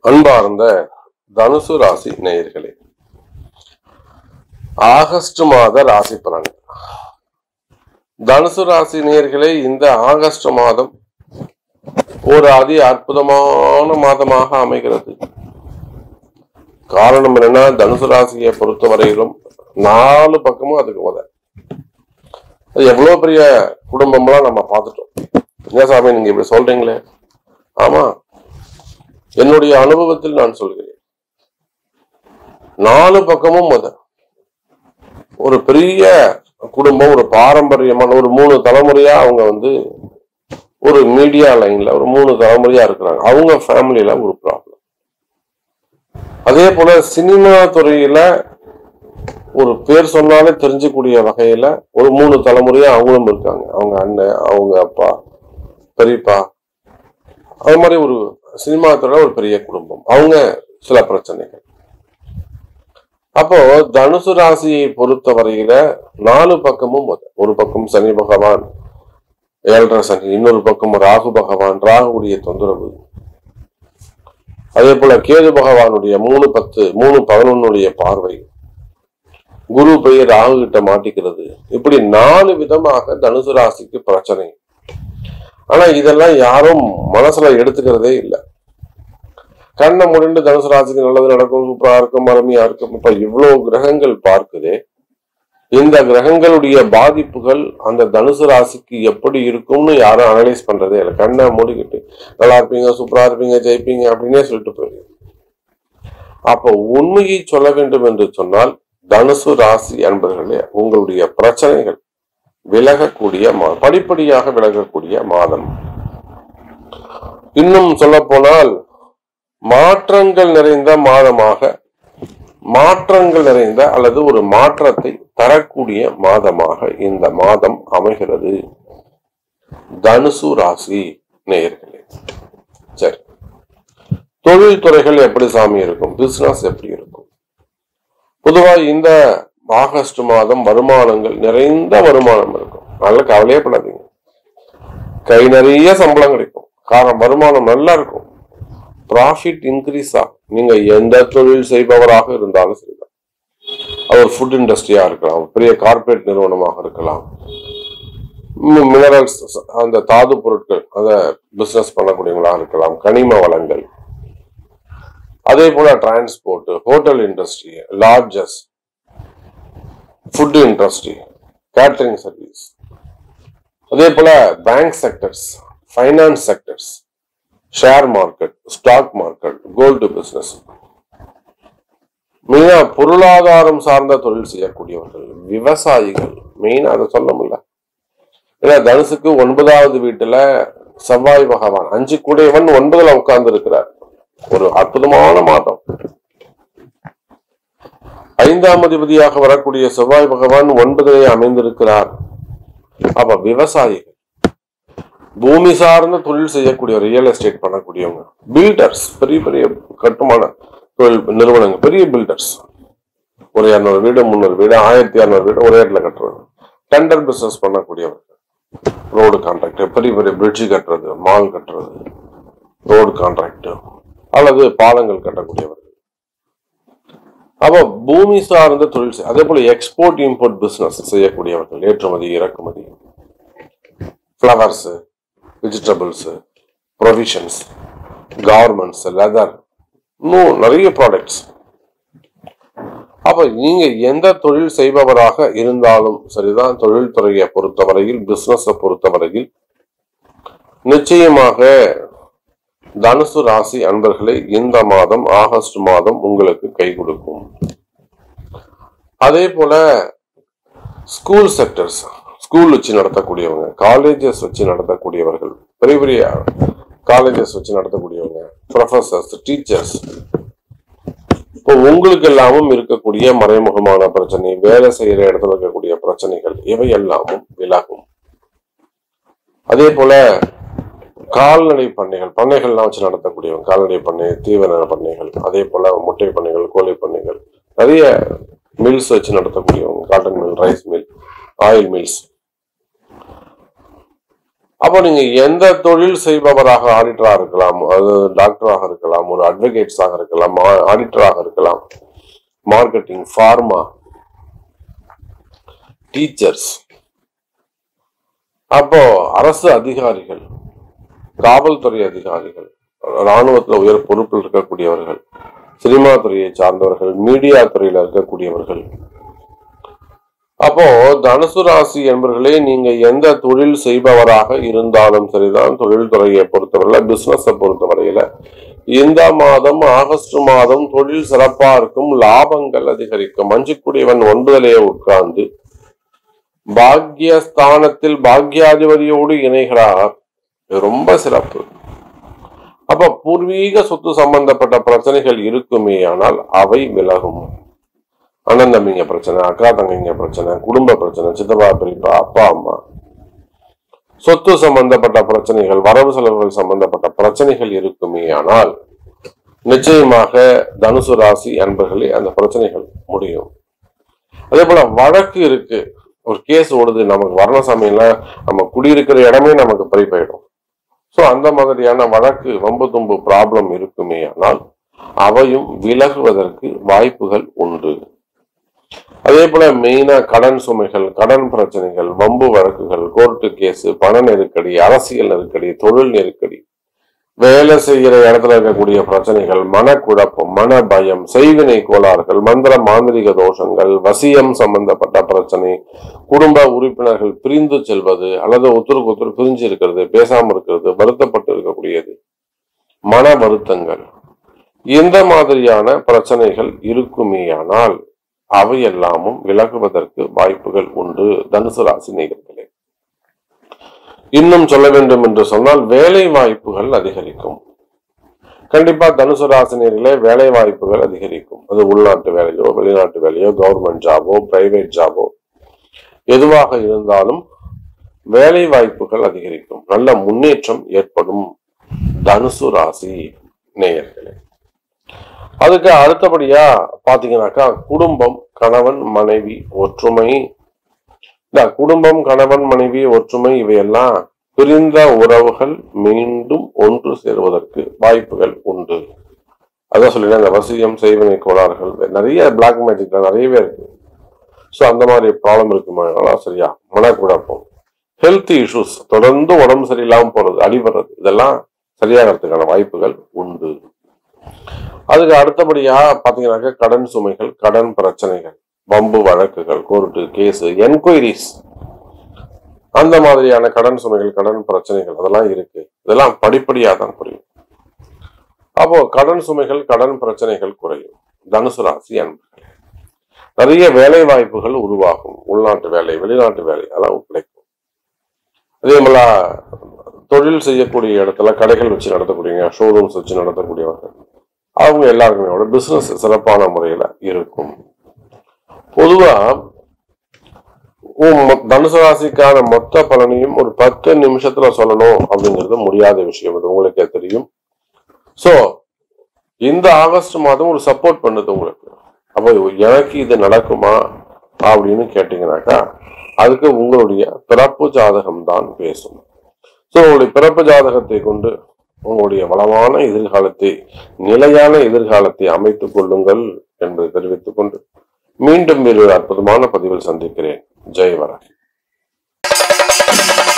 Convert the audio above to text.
அன்பார்ந்த தனுசு ராசி நேயர்களே ஆகஸ்ட் மாத ராசி பலன் தனுசு ராசி நேயர்களே இந்த ஆகஸ்ட் மாதம் ஒரு அதி அற்புதமான மாதமாக அமைகிறது காரணம் என்னன்னா தனுசு ராசியை பொறுத்தவரையிலும் நாலு பக்கமும் அதுக்கு உத அது எவ்வளவு பெரிய குடும்பம்லாம் நம்ம பார்த்துட்டோம் ஏன் சாமி நீங்க இப்படி சொல்றீங்களே ஆமா என்னுடைய அனுபவத்தில் நான் சொல்கிறேன் நாலு பக்கமும் முத ஒரு பெரிய குடும்பம் ஒரு பாரம்பரியமான ஒரு மூணு தலைமுறையா அவங்க வந்து ஒரு மீடியா லைன்ல ஒரு மூணு தலைமுறையா இருக்கிறாங்க அவங்க ஃபேமிலியில ஒரு ப்ராப்ளம் அதே போல சினிமா துறையில ஒரு பேர் சொன்னாலே தெரிஞ்சக்கூடிய வகையில ஒரு மூணு தலைமுறையா அவங்களும் இருக்காங்க அவங்க அண்ணன் அவங்க அப்பா பெரியப்பா அது மாதிரி ஒரு சினிமா துறையில ஒரு பெரிய குடும்பம் அவங்க சில பிரச்சனைகள் அப்போ தனுசு ராசியை பொறுத்த வரையில நாலு பக்கமும் முத. ஒரு பக்கம் சனி பகவான் ஏழரை சனி இன்னொரு பக்கம் ராகு பகவான் ராகுடைய தொந்தரவு அதே போல கேது பகவானுடைய மூணு பத்து மூணு பதினொன்னுடைய பார்வை குரு போய் ராகு கிட்ட மாட்டிக்கிறது இப்படி நாலு விதமாக தனுசு ராசிக்கு பிரச்சனை ஆனா இதெல்லாம் யாரும் மனசுல எடுத்துக்கிறதே இல்லை கண்ணை முடிண்டு தனுசு ராசிக்கு நல்லது நடக்கும் சூப்பரா இருக்கும் அருமையா இருக்கும் இப்ப இவ்வளவு கிரகங்கள் பார்க்குதே இந்த கிரகங்களுடைய பாதிப்புகள் அந்த தனுசு ராசிக்கு எப்படி இருக்கும்னு யாரும் அனலைஸ் பண்றதே இல்லை கண்ணை மூடிக்கிட்டு நல்லா இருப்பீங்க சூப்பரா இருப்பீங்க ஜெயிப்பீங்க அப்படின்னே சொல்லிட்டு போயிடுது அப்போ உண்மையை சொல்ல வேண்டும் என்று சொன்னால் தனுசு ராசி அன்பர்களே உங்களுடைய பிரச்சனைகள் விலகக்கூடிய மா- படிப்படியாக விலகக்கூடிய மாதம் இன்னும் சொல்ல போனால் மாற்றங்கள் நிறைந்த மாதமாக மாற்றங்கள் நிறைந்த அல்லது ஒரு மாற்றத்தை தரக்கூடிய மாதமாக இந்த மாதம் அமைகிறது தனுசு ராசி நேயர்களே சரி தொழில் துறைகள் எப்படி சாமி இருக்கும் பிசினஸ் எப்படி இருக்கும் பொதுவா இந்த ஆகஸ்ட் மாதம் வருமானங்கள் நிறைந்த வருமானம் இருக்கும் நல்ல கவலையே படாதீங்க கை நிறைய சம்பளம் கிடைக்கும் காரணம் வருமானம் நல்லா இருக்கும் ப்ராஃபிட் இன்க்ரீஸ் ஆகும் நீங்க எந்த தொழில் செய்பவராக இருந்தாலும் சரிதான் அது ஒரு ஃபுட் இண்டஸ்ட்ரியா இருக்கலாம் பெரிய கார்ப்பரேட் நிறுவனமாக இருக்கலாம் மினரல்ஸ் அந்த தாது பொருட்கள் அந்த பிசினஸ் பண்ணக்கூடியவங்களா இருக்கலாம் கனிம வளங்கள் அதே போல transport hotel industry lodges food industry catering service அதே போல bank sectors finance sectors share market stock market gold business மெயினா பொருளாதாரம் சார்ந்த தொழில் செய்யக்கூடியவர்கள் விவசாயிகள் மெயினா அதை சொல்ல முடியல ஏன்னா தனுசுக்கு ஒன்பதாவது வீட்டுல செவ்வாய் பகவான் அஞ்சு கூடையவன் ஒன்பதுல உட்கார்ந்து இருக்கிறார் ஒரு அற்புதமான மாதம் ஐந்தாம் அதிபதியாக வரக்கூடிய செவ்வாய் பகவான் ஒன்பதிலே அமைந்திருக்கிறார் அப்ப விவசாயிகள் பூமி சார்ந்த தொழில் செய்யக்கூடிய ரியல் எஸ்டேட் பண்ணக்கூடியவங்க பில்டர்ஸ் பெரிய பெரிய கட்டுமான தொழில் நிறுவனங்கள் பெரிய பில்டர்ஸ் ஒரு இரநூறு வீடு முந்நூறு வீடு ஆயிரத்தி இரநூறு வீடு ஒரே இடத்துல கட்டுறது டெண்டர் பிசினஸ் பண்ணக்கூடியவர்கள் ரோடு கான்ட்ராக்ட் பெரிய பெரிய பிரிட்ஜ் கட்டுறது மால் கட்டுறது ரோடு கான்ட்ராக்ட் அல்லது பாலங்கள் கட்டக்கூடியவர்கள் அப்போ பூமி சார்ந்த தொழில் செய்- அதே போல எக்ஸ்போர்ட் இம்போர்ட் பிசினஸ் செய்யக்கூடியவர்கள் ஏற்றுமதி இறக்குமதி flowers vegetables provisions garments leather இன்னும் நிறைய ப்ராடக்ட்ஸ் அப்ப நீங்க எந்த தொழில் செய்பவராக இருந்தாலும் சரிதான் தொழில் துறையை பொறுத்தவரையில் பிசினஸை பொறுத்தவரையில் நிச்சயமாக தனுசு ராசி அன்பர்களே இந்த மாதம் ஆகஸ்ட் மாதம் உங்களுக்கு கை கொடுக்கும் அதே போல ஸ்கூல் செக்டர்ஸ் ஸ்கூல் வச்சு நடத்தக்கூடியவங்க காலேஜஸ் வச்சு நடத்தக்கூடியவர்கள் பெரிய பெரிய காலேஜஸ் வச்சு நடத்தக்கூடியவங்க ப்ரொஃபசர்ஸ் டீச்சர்ஸ் இப்போ உங்களுக்கு எல்லாமும் இருக்கக்கூடிய மறைமுகமான பிரச்சனை வேலை செய்யற இடத்துல இருக்கக்கூடிய பிரச்சனைகள் இவை எல்லாமும் விலகும் அதே போல கால்நடை பண்ணைகள் பண்ணைகள்லாம் வச்சு நடத்தக்கூடியவங்க கால்நடை பண்ணை தீவன பண்ணைகள் அதே போல முட்டை பண்ணைகள் கோழி பண்ணைகள் நிறைய மில்ஸ் வச்சு நடத்தக்கூடியவங்க cotton mill rice mill oil mills அப்போ நீங்க எந்த தொழில் செய்பவராக ஆடிட்டரா இருக்கலாம் அது டாக்டராக இருக்கலாம் ஒரு அட்வொகேட்ஸாக இருக்கலாம் ஆடிட்டராக இருக்கலாம் மார்க்கெட்டிங் ஃபார்மா டீச்சர்ஸ் அப்போ அரசு அதிகாரிகள் காவல்துறை அதிகாரிகள் ராணுவத்தில் உயர் பொறுப்பில் இருக்கக்கூடியவர்கள் சினிமா துறையை சார்ந்தவர்கள் மீடியா துறையில இருக்கக்கூடியவர்கள் அப்போ தனுசு ராசி என்பர்களே நீங்க எந்த தொழில் செய்பவராக இருந்தாலும் சரிதான் தொழில் துறையை பொறுத்தவரையில பிசினஸை பொறுத்தவரையில இந்த மாதம் ஆகஸ்ட் மாதம் தொழில் சிறப்பா இருக்கும் லாபங்கள் அதிகரிக்கும் மஞ்சுக்குடியவன் ஒன்பதிலேயே உட்கார்ந்து பாக்யஸ்தானத்தில் பாக்யாதிபதியோடு இணைகிறார் இது ரொம்ப சிறப்பு அப்ப பூர்வீக சொத்து சம்பந்தப்பட்ட பிரச்சனைகள் இருக்குமே ஆனால் அவை விலகும் அண்ணன் தம்பிங்க பிரச்சனை அக்கா தங்கைங்க பிரச்சனை குடும்ப பிரச்சனை சித்தப்பா பெரியப்பா அப்பா அம்மா சொத்து சம்பந்தப்பட்ட பிரச்சனைகள் வரவு செலவுகள் சம்பந்தப்பட்ட பிரச்சனைகள் இருக்குமே ஆனால் நிச்சயமாக தனுசு ராசி அன்பர்களே அந்த பிரச்சனைகள் முடியும் அதே போல வழக்கு இருக்கு ஒரு கேஸ் ஓடுது நமக்கு வர்ணசாமியில நம்ம குடியிருக்கிற இடமே நமக்கு பறி போயிடும் ஸோ அந்த மாதிரியான வழக்கு வம்பு தும்பு ப்ராப்ளம் இருக்குமே ஆனால் அவையும் விலகுவதற்கு வாய்ப்புகள் உண்டு அதே போல மெயினா கடன் சுமைகள் கடன் பிரச்சனைகள் வம்பு வழக்குகள் கோர்ட்டு கேஸ் பண நெருக்கடி அரசியல் நெருக்கடி தொழில் நெருக்கடி வேலை செய்கிற இடத்துல இருக்கக்கூடிய பிரச்சனைகள் மனக்குழப்பம் மன பயம் செய்வினை கோளாறுகள் மந்திர மாந்திரிக தோஷங்கள் வசியம் சம்பந்தப்பட்ட பிரச்சனை குடும்ப உறுப்பினர்கள் பிரிந்து செல்வது அல்லது ஒருத்தருக்கு ஒருத்தர் பிரிஞ்சு இருக்கிறது பேசாம இருக்கிறது வருத்தப்பட்டு இருக்கக்கூடியது மன வருத்தங்கள் இந்த மாதிரியான பிரச்சனைகள் இருக்குமேயானால் அவையெல்லாமும் விலகுவதற்கு வாய்ப்புகள் உண்டு தனுசு ராசி நேயர்களே இன்னும் சொல்ல வேண்டும் என்று சொன்னால் வேலை வாய்ப்புகள் அதிகரிக்கும் கண்டிப்பா தனுசு ராசினியர்களே வேலை வாய்ப்புகள் அதிகரிக்கும் அது உள்நாட்டு வேலையோ வெளிநாட்டு வேலையோ கவர்மெண்ட் ஜாபோ பிரைவேட் ஜாபோ எதுவாக இருந்தாலும் வேலை வாய்ப்புகள் அதிகரிக்கும் நல்ல முன்னேற்றம் ஏற்படும் தனுசு ராசி நேயர்களே அதுக்கு அடுத்தபடியா பாத்தீங்கன்னாக்கா குடும்பம் கணவன் மனைவி ஒற்றுமை இந்த குடும்பம் கணவன் மனைவி ஒற்றுமை இவையெல்லாம் பிரிந்த உறவுகள் மீண்டும் ஒன்று சேருவதற்கு வாய்ப்புகள் உண்டு அதான் சொல்லிடுறேன் இந்த வசியம் செய்வினை கோளாறுகள் நிறைய பிளாக் மேஜிக்ல நிறையவே இருக்கு ஸோ அந்த மாதிரி ப்ராப்ளம் இருக்குமா சரியா மனக்குழப்பம் ஹெல்த் இஷ்யூஸ் தொடர்ந்து உடம்பு சரியில்லாம போறது அடிபடுறது இதெல்லாம் சரியாகிறதுக்கான வாய்ப்புகள் உண்டு அதுக்கு அடுத்தபடியா பாத்தீங்கன்னாக்கா கடன் சுமைகள் கடன் பிரச்சனைகள் வம்பு வழக்குகள் கோர்ட்டு கேஸ் என்கொயரிஸ் அந்த மாதிரியான கடன் சுமைகள் கடன் பிரச்சனைகள் அதெல்லாம் இருக்கு இதெல்லாம் படிப்படியா தான் புரியும் அப்போ கடன் சுமைகள் கடன் பிரச்சனைகள் குறையும் தனுசு ராசி அன்பர்களே நிறைய வேலை வாய்ப்புகள் உருவாகும் உள்நாட்டு வேலை வெளிநாட்டு வேலை அதெல்லாம் கிடைக்கும் அதே போல தொழில் செய்யக்கூடிய இடத்துல கடைகள் வச்சு நடத்தக்கூடியவங்க ஷோரூம்ஸ் வச்சு நடத்தக்கூடியவர்கள் அவங்க எல்லாருக்குமே பிசினஸ் சிறப்பான முறையில இருக்கும் பொதுவா உம் மொ- தனுசு ராசிக்கான மொத்த பலனையும் ஒரு பத்து நிமிஷத்துல சொல்லணும் அப்படிங்கிறது முடியாத விஷயம் அது உங்களுக்கே தெரியும் சோ இந்த ஆகஸ்ட் மாதம் ஒரு சப்போர்ட் பண்ணுது உங்களுக்கு அப்போ எனக்கு இது நடக்குமா அப்படின்னு கேட்டீங்கன்னாக்கா அதுக்கு உங்களுடைய பிறப்பு ஜாதகம் தான் பேசும் ஸோ உங்களுடைய பிறப்பு ஜாதகத்தை கொண்டு உங்களுடைய வளமான எதிர்காலத்தை நிலையான எதிர்காலத்தை அமைத்துக் கொள்ளுங்கள் என்பதை தெரிவித்துக் கொண்டு மீண்டும் வேறு ஒரு அற்புதமான பதிவில் சந்திக்கிறேன் ஜெய் வர